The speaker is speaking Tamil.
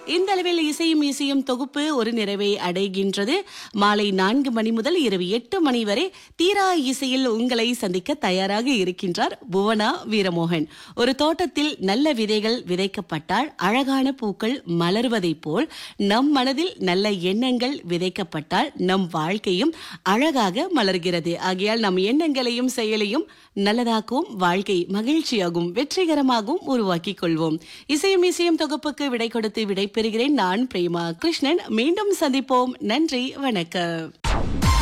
இந்த அளவில் இசையும் இசையும் தொகுப்பு ஒரு நிறைவை அடைகின்றது மாலை நான்கு மணி முதல் இரவு எட்டு மணி வரை தீரா இசையில் உங்களை சந்திக்க தயாராக இருக்கின்றார் புவனா வீரமோகன் ஒரு தோட்டத்தில் நல்ல விதைகள் விதைக்கப்பட்டால் அழகான பூக்கள் மலர்வதைப் போல் நம் மனதில் நல்ல எண்ணங்கள் விதைக்கப்பட்டால் நம் வாழ்க்கையும் அழகாக மலர்கிறது ஆகையால் நம் எண்ணங்களையும் செயலையும் நல்லதாக்கும் வாழ்க்கை மகிழ்ச்சியாகும் வெற்றிகரமாகவும் உருவாக்கிக் கொள்வோம் இசையும் இசையும் தொகுப்புக்கு விடை கொடுத்து விடை பெறுகிறேன் நான் பிரேமா கிருஷ்ணன் மீண்டும் சந்திப்போம் நன்றி வணக்கம்